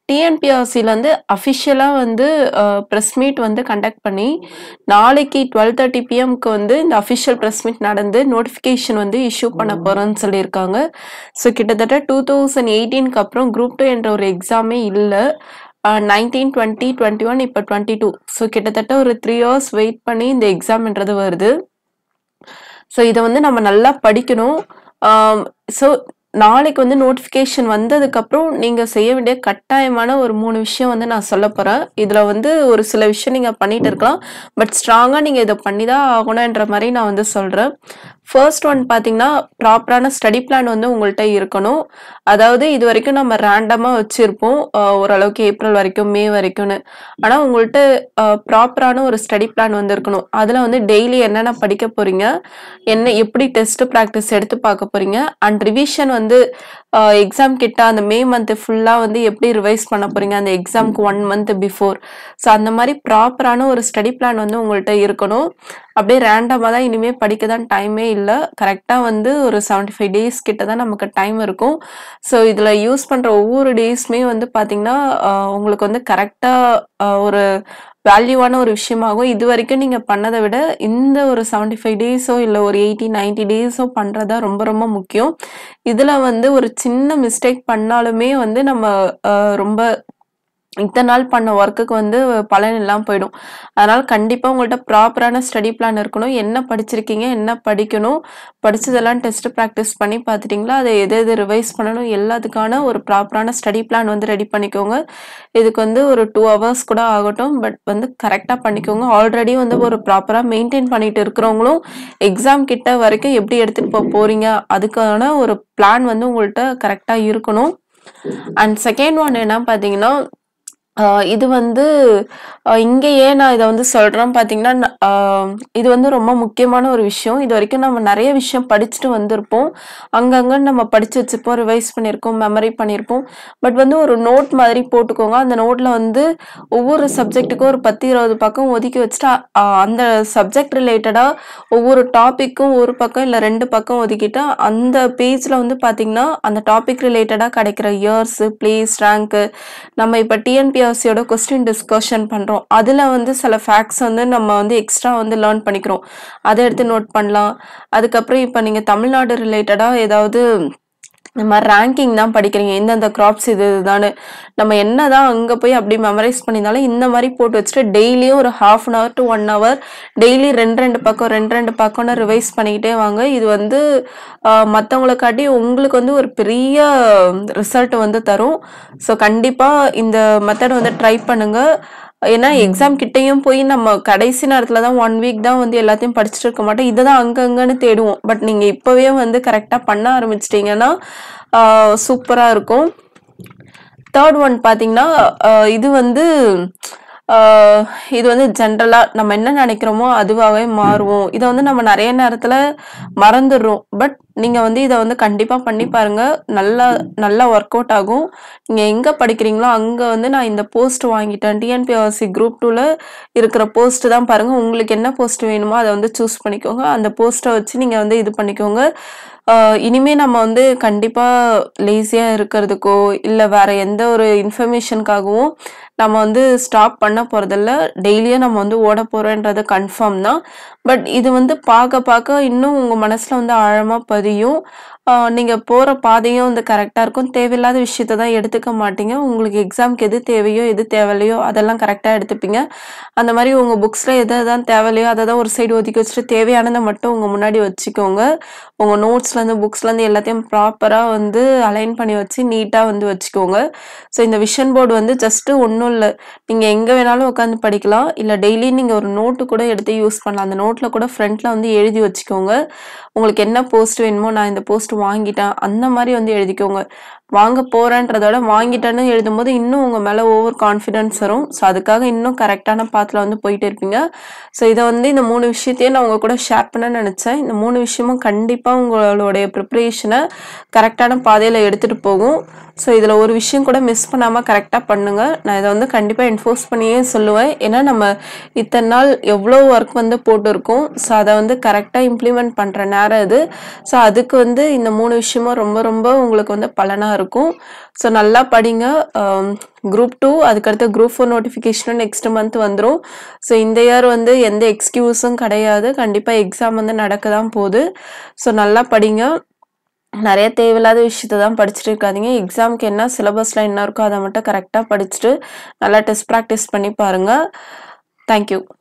டிஎன்பிஎஸ்சிலேருந்து அஃபிஷியலாக வந்து press meet வந்து கண்டக்ட் பண்ணி நாளைக்கு டுவெல் தேர்ட்டி பிஎம்க்கு வந்து இந்த அஃபிஷியல் ப்ரெஸ் மீட் நடந்து நோட்டிஃபிகேஷன் வந்து இஷ்யூ பண்ண போகிறோன்னு சொல்லியிருக்காங்க ஸோ கிட்டத்தட்ட டூ தௌசண்ட் எயிட்டீனுக்கு அப்புறம் குரூப் டூ என்ற ஒரு எக்ஸாமே இல்லை நைன்டீன் டுவெண்ட்டி டுவெண்ட்டி ஒன் இப்போ டுவெண்ட்டி டூ ஸோ கிட்டத்தட்ட ஒரு த்ரீ ஹவர்ஸ் வெயிட் பண்ணி இந்த எக்ஸாம்ன்றது வருது ஸோ இதை வந்து நம்ம நல்லா படிக்கணும் ஸோ நாளைக்கு வந்து நோட்டிஃபிகேஷன் வந்ததுக்கப்புறம் நீங்கள் செய்ய வேண்டிய கட்டாயமான ஒரு மூணு விஷயம் வந்து நான் சொல்ல போகிறேன் இதில் வந்து ஒரு சில விஷயம் நீங்கள் பண்ணிட்டு இருக்கலாம் பட் ஸ்ட்ராங்காக நீங்கள் இதை பண்ணி தான் ஆகணுன்ற மாதிரி நான் வந்து சொல்கிறேன் ஃபர்ஸ்ட் ஒன் பார்த்தீங்கன்னா ப்ராப்பரான ஸ்டடி பிளான் வந்து உங்கள்கிட்ட இருக்கணும் அதாவது இது வரைக்கும் நம்ம ரேண்டமாக வச்சுருப்போம் ஓரளவுக்கு ஏப்ரல் வரைக்கும் மே வரைக்கும்னு ஆனால் உங்கள்கிட்ட ப்ராப்பரான ஒரு ஸ்டடி பிளான் வந்து இருக்கணும் அதில் வந்து டெய்லி என்னென்ன படிக்க போகிறீங்க என்ன எப்படி டெஸ்ட் ப்ராக்டிஸ் எடுத்து பார்க்க போகிறீங்க அண்ட் ரிவிஷன் வந்து எக்ஸாம் கிட்ட அந்த மே மந்த் ஃபுல்லாக வந்து எப்படி ரிவைஸ் பண்ண போகிறீங்க அந்த எக்ஸாம்க்கு ஒன் மந்த் பிஃபோர் ஸோ அந்த மாதிரி ப்ராப்பரான ஒரு ஸ்டடி பிளான் வந்து உங்கள்கிட்ட இருக்கணும் அப்படியே ரேண்டமாக தான் இனிமேல் படிக்க தான் டைமே இல்லை கரெக்டாக வந்து ஒரு செவன்ட்டி ஃபைவ் டேஸ் கிட்ட தான் நமக்கு டைம் இருக்கும் ஸோ இதில் யூஸ் பண்ணுற ஒவ்வொரு டேஸுமே வந்து பார்த்திங்கன்னா உங்களுக்கு வந்து கரெக்டாக ஒரு வேல்யூவான ஒரு விஷயமாகும் இது வரைக்கும் நீங்கள் பண்ணதை விட இந்த ஒரு செவன்ட்டி ஃபைவ் டேஸோ இல்லை ஒரு எயிட்டி நைன்டி டேஸோ பண்ணுறது தான் ரொம்ப ரொம்ப முக்கியம் இதில் வந்து ஒரு சின்ன மிஸ்டேக் பண்ணாலுமே வந்து நம்ம ரொம்ப இத்தனை நாள் பண்ண ஒர்க்குக்கு வந்து பலன் இல்லாமல் போயிடும் அதனால் கண்டிப்பாக உங்கள்கிட்ட ப்ராப்பரான ஸ்டடி பிளான் இருக்கணும் என்ன படிச்சிருக்கீங்க என்ன படிக்கணும் படித்ததெல்லாம் டெஸ்ட் ப்ராக்டிஸ் பண்ணி பார்த்துட்டிங்களா அதை எது எது ரிவைஸ் பண்ணணும் எல்லாத்துக்கான ஒரு ப்ராப்பரான ஸ்டடி பிளான் வந்து ரெடி பண்ணிக்கோங்க இதுக்கு வந்து ஒரு டூ ஹவர்ஸ் கூட ஆகட்டும் பட் வந்து கரெக்டாக பண்ணிக்கோங்க ஆல்ரெடி வந்து ஒரு ப்ராப்பராக மெயின்டைன் பண்ணிட்டு இருக்கிறவங்களும் எக்ஸாம் கிட்ட வரைக்கும் எப்படி எடுத்துகிட்டு போக போகிறீங்க அதுக்கான ஒரு பிளான் வந்து உங்கள்கிட்ட கரெக்டாக இருக்கணும் அண்ட் செகண்ட் ஒன் என்ன பார்த்தீங்கன்னா இது வந்து இங்கே ஏன் நான் இதை வந்து சொல்கிறேன் பார்த்தீங்கன்னா இது வந்து ரொம்ப முக்கியமான ஒரு விஷயம் இது வரைக்கும் நம்ம நிறைய விஷயம் படிச்சுட்டு வந்திருப்போம் அங்கங்கே நம்ம படித்து வச்சுருப்போம் ரிவைஸ் பண்ணியிருக்கோம் மெமரி பண்ணியிருப்போம் பட் வந்து ஒரு நோட் மாதிரி போட்டுக்கோங்க அந்த நோட்டில் வந்து ஒவ்வொரு சப்ஜெக்ட்டுக்கும் ஒரு பத்து இருபது பக்கம் ஒதுக்கி வச்சுட்டு அந்த சப்ஜெக்ட் ரிலேட்டடாக ஒவ்வொரு டாப்பிக்கும் ஒரு பக்கம் இல்லை ரெண்டு பக்கம் ஒதுக்கிட்டு அந்த பேஜில் வந்து பார்த்திங்கன்னா அந்த டாபிக் ரிலேட்டடாக கிடைக்கிற இயர்ஸு பிளேஸ் ரேங்க்கு நம்ம இப்போ டிஎன்பிஎஸ்சியோட கொஸ்டின் டிஸ்கஷன் பண்ணுறோம் அதில் வந்து சில ஃபேக்ட்ஸ் வந்து நம்ம வந்து எக்ஸ்ட்ரா வந்து லேர்ன் பண்ணிக்கிறோம் அதை எடுத்து நோட் பண்ணலாம் அதுக்கப்புறம் இப்போ நீங்கள் தமிழ்நாடு ரிலேட்டடாக ஏதாவது இந்த மாதிரி ரேங்கிங் தான் படிக்கிறீங்க எந்தெந்த க்ராப்ஸ் இது இதுதானு நம்ம என்ன தான் அங்கே போய் அப்படி மெமரைஸ் பண்ணியிருந்தாலும் இந்த மாதிரி போட்டு வச்சுட்டு டெய்லியும் ஒரு half an hour to one hour daily ரெண்டு ரெண்டு பக்கம் ரெண்டு ரெண்டு பக்கம்னு ரிவைஸ் பண்ணிக்கிட்டே வாங்க இது வந்து மற்றவங்களை காட்டி உங்களுக்கு வந்து ஒரு பெரிய ரிசல்ட் வந்து தரும் ஸோ கண்டிப்பாக இந்த மெத்தட் வந்து ட்ரை பண்ணுங்கள் ஏன்னா எக்ஸாம் கிட்டேயும் போய் நம்ம கடைசி நேரத்தில் தான் ஒன் வீக் தான் வந்து எல்லாத்தையும் படிச்சுட்டு இருக்க மாட்டோம் இதை தான் அங்கங்கன்னு தேடுவோம் பட் நீங்கள் இப்போவே வந்து கரெக்டாக பண்ண ஆரம்பிச்சிட்டிங்கன்னா சூப்பராக இருக்கும் தேர்ட் ஒன் பார்த்தீங்கன்னா இது வந்து இது வந்து ஜென்ரலாக நம்ம என்ன நினைக்கிறோமோ அதுவாகவே மாறுவோம் இதை வந்து நம்ம நிறைய நேரத்தில் மறந்துடுறோம் பட் நீங்கள் வந்து இதை வந்து கண்டிப்பாக பண்ணி பாருங்கள் நல்லா நல்லா ஒர்க் அவுட் ஆகும் நீங்கள் எங்கே படிக்கிறீங்களோ அங்கே வந்து நான் இந்த போஸ்ட் வாங்கிட்டேன் டிஎன்பிஎஸ்சி குரூப் டூவில் இருக்கிற போஸ்ட் தான் பாருங்கள் உங்களுக்கு என்ன போஸ்ட் வேணுமோ அதை வந்து சூஸ் பண்ணிக்கோங்க அந்த போஸ்ட்டை வச்சு நீங்கள் வந்து இது பண்ணிக்கோங்க இனிமே நம்ம வந்து கண்டிப்பாக லேசியாக இருக்கிறதுக்கோ இல்லை வேற எந்த ஒரு இன்ஃபர்மேஷனுக்காகவும் நம்ம வந்து ஸ்டாப் பண்ண போகிறதில்ல டெய்லியும் நம்ம வந்து ஓட போகிறோன்றது கன்ஃபார்ம் தான் பட் இது வந்து பார்க்க பார்க்க இன்னும் உங்கள் மனசில் வந்து ஆழமாக பதியும் நீங்கள் போகிற பாதையும் வந்து கரெக்டாக இருக்கும் தேவையில்லாத விஷயத்த தான் எடுத்துக்க மாட்டீங்க உங்களுக்கு எக்ஸாம்க்கு எது தேவையோ எது தேவையில்லையோ அதெல்லாம் கரெக்டாக எடுத்துப்பீங்க அந்த மாதிரி உங்கள் புக்ஸில் எது எதான் தேவையில்லையோ அதை தான் ஒரு சைடு ஒதுக்கி வச்சுட்டு தேவையானதை மட்டும் உங்கள் முன்னாடி வச்சுக்கோங்க உங்கள் நோட்ஸ்லேருந்து புக்ஸ்லேருந்து எல்லாத்தையும் ப்ராப்பராக வந்து அலைன் பண்ணி வச்சு நீட்டாக வந்து வச்சுக்கோங்க ஸோ இந்த விஷன் போர்டு வந்து ஜஸ்ட்டு ஒன்றும் இல்லை நீங்கள் எங்கே வேணாலும் உட்காந்து படிக்கலாம் இல்லை டெய்லி நீங்கள் ஒரு நோட்டு கூட எடுத்து யூஸ் பண்ணலாம் அந்த நோட்டில் கூட ஃப்ரண்ட்டில் வந்து எழுதி வச்சுக்கோங்க உங்களுக்கு என்ன போஸ்ட் வேணுமோ நான் இந்த போஸ்ட் வாங்கிட்டேன் அந்த மாதிரி வந்து எழுதிக்கோங்க வாங்க போகிறேன்றதோட வாங்கிட்டேன்னு எழுதும்போது இன்னும் உங்கள் மேலே ஓவர் கான்ஃபிடென்ஸ் வரும் ஸோ அதுக்காக இன்னும் கரெக்டான பாத்தில் வந்து போயிட்டு இருப்பீங்க ஸோ இதை வந்து இந்த மூணு விஷயத்தையும் நான் உங்கள் கூட ஷேர் பண்ண நினச்சேன் இந்த மூணு விஷயமும் கண்டிப்பாக உங்களுடைய ப்ரிப்ரேஷனை கரெக்டான பாதையில் எடுத்துகிட்டு போகும் ஸோ இதில் ஒரு விஷயம் கூட மிஸ் பண்ணாமல் கரெக்டாக பண்ணுங்கள் நான் இதை வந்து கண்டிப்பாக என்ஃபோர்ஸ் பண்ணியே சொல்லுவேன் ஏன்னா நம்ம இத்தனை நாள் எவ்வளோ ஒர்க் வந்து போட்டிருக்கோம் ஸோ அதை வந்து கரெக்டாக இம்ப்ளிமெண்ட் பண்ணுற நேரம் இது ஸோ அதுக்கு வந்து இந்த மூணு விஷயமும் ரொம்ப ரொம்ப உங்களுக்கு வந்து பலனாக இருக்கும் ஸோ நல்லா படிங்க குரூப் டூ அதுக்கடுத்து குரூப் ஃபோர் நோட்டிஃபிகேஷனும் நெக்ஸ்ட் மந்த் வந்துடும் ஸோ இந்த இயர் வந்து எந்த எக்ஸ்கியூஸும் கிடையாது கண்டிப்பாக எக்ஸாம் வந்து நடக்க தான் போகுது ஸோ நல்லா படிங்க நிறைய தேவையில்லாத விஷயத்த தான் படிச்சுட்டு இருக்காதீங்க எக்ஸாமுக்கு என்ன சிலபஸில் என்ன இருக்கோ அதை மட்டும் கரெக்டாக படிச்சுட்டு நல்லா டெஸ்ட் ப்ராக்டிஸ் பண்ணி பாருங்கள் தேங்க்யூ